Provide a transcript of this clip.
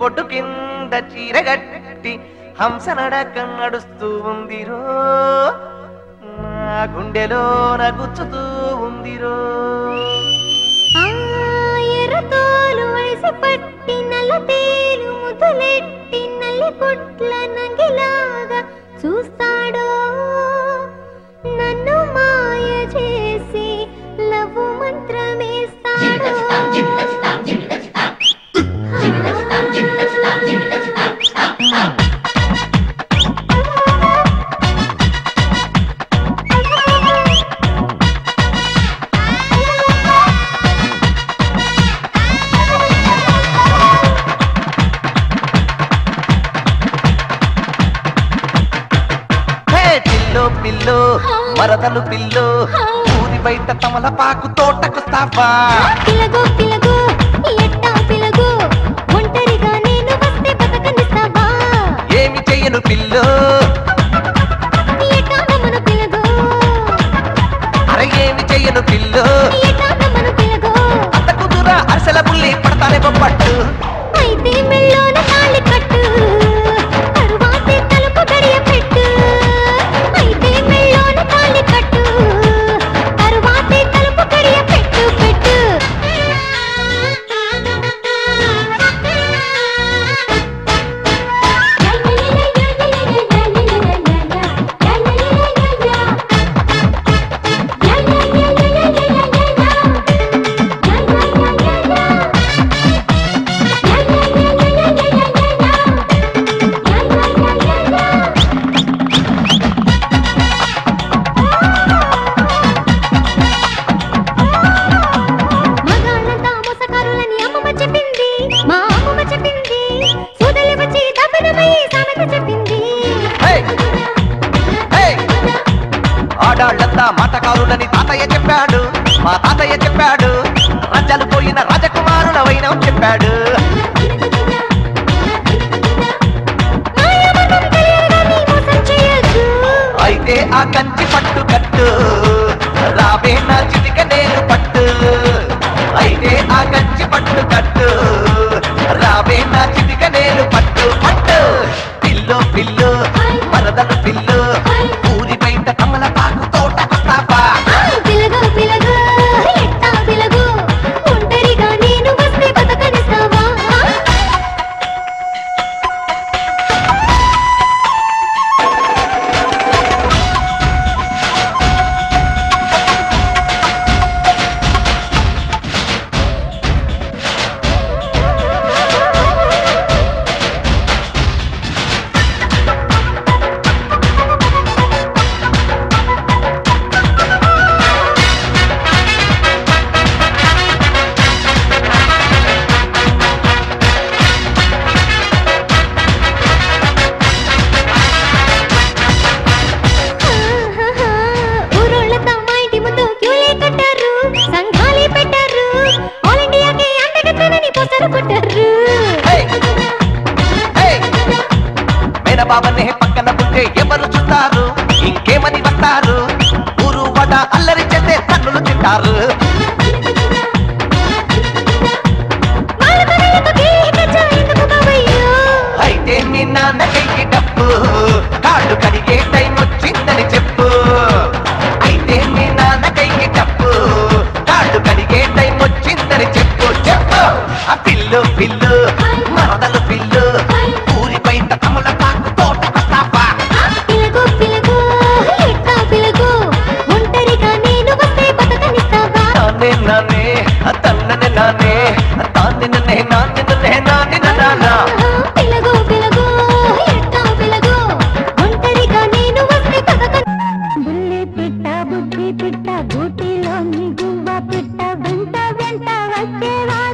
బొడ్డు కింద చీరగట్టి హంస నడక నడుస్తూ ఉందిరో నా గుండెలో నగుచ్చుతూ ఉందిరో ఆ ఎర్రతోలు వయసు పట్టి నల్ల తేలు ముదులెట్టి నల్లి పుట్ల నంగిలాగా చూస్తాడో నన్ను మాయ చేసి లవ్వు మంత్రమేస్తాడో హే పిల్లో పిల్లో మరదలు పిల్లో ఊరి బయట తమలపాకు తోటకొస్తావా పిలగో పిలగో ఎట్టా పిలగో ఒంటరిగా నేను వస్తే బతకనిస్తావా ఏమి చెయ్యను పిల్లో ఎట్టా మన పిలగో అరే ఏమి చెయ్యను పిల్లో ఎట్టా మన పిలగో అంత కుదురా అరసల బుల్లి పడతానే పట్టు అయితే మెళ్ళోన తాళి కట్టు తరువాతే తలుపు గడియ పెట్టు అయితే మెళ్ళోన తాళి కట్టు తరువాతే తలుపు గడియ పెట్టు పెట్టు మగాళ్ళంతా మోసగారులని అమ్మమ్మ చెప్పింది మా అమ్మమ్మ చెప్పింది సూదలి వచ్చి దబ్బనమై సామెత చెప్పింది హే! హే! ఆడాళ్ళంతా మాటకారులని తాతయ్య చెప్పాడు మా తాతయ్య చెప్పాడు రాజ్యాలు పోయిన రాజకుమారుల వైనం చెప్పాడు మాయమనం తెలియదని మోసం చేయొద్దు అయితే ఆ కంచి పట్టు కట్టు రావే నా చితిక నేను పట్టు అయితే ఆ కంచి పట్టు కట్టు రావే నా చితిక నేను పట్టు పట్టు పిల్లు పిల్లు మరదలు పిల్లు ఊరి బయట కమల పాకు తోట కొస్తావా పిలగో పిలగో ఎట్టా పిలగో ఒంటరిగా నేను వస్తే బతకనిస్తావా ఊరోళ్ళంతా మా ఇంటి ముందు క్యూలే కట్టారు సంఘాలే పెట్టారు ఆల్ ఇండియాకి అంతగతనని పోస్టర్ కొట్టారు హే! హే! మేనబాబనే పక్కన ఉంటే ఎవరు చూస్తారు ఇంకేమని వస్తారు ఊరు వడ అల్లరి చేస్తే తన్నులు తింటారు వాళ్ళ కథలతో కేకచ్చా ఎందుకు బాబయ్యో అయితే మీ నాన్న కైకి డబ్బు కాళ్ళు కడిగే టైం వచ్చిందని చెప్పు అయితే మీ నాన్న కైకి డబ్బు కాళ్ళు కడిగే టైం వచ్చిందని చెప్పు చెప్పు ఆ పిల్లు పిల్లు మరదలు పిల్లు ఊరి బయట కమల పాకు తోట కొస్తావా పిలగో పిలగో ఎట్టా పిలగో ఒంటరిగా నేను వస్తే బతకనిస్తావా నానే నానే తన్ననే నానే తాన్ని నన్నే నాన్ని నన్నే నాన్ని నానా పిలగో పిలగో ఎట్టా పిలగో ఒంటరిగా నేను వస్తే బతక బుల్లి పిట్ట బుద్ధి పిట్ట గూటిలోని గువ్వ పిట్ట వెంట వెంట వచ్చేవా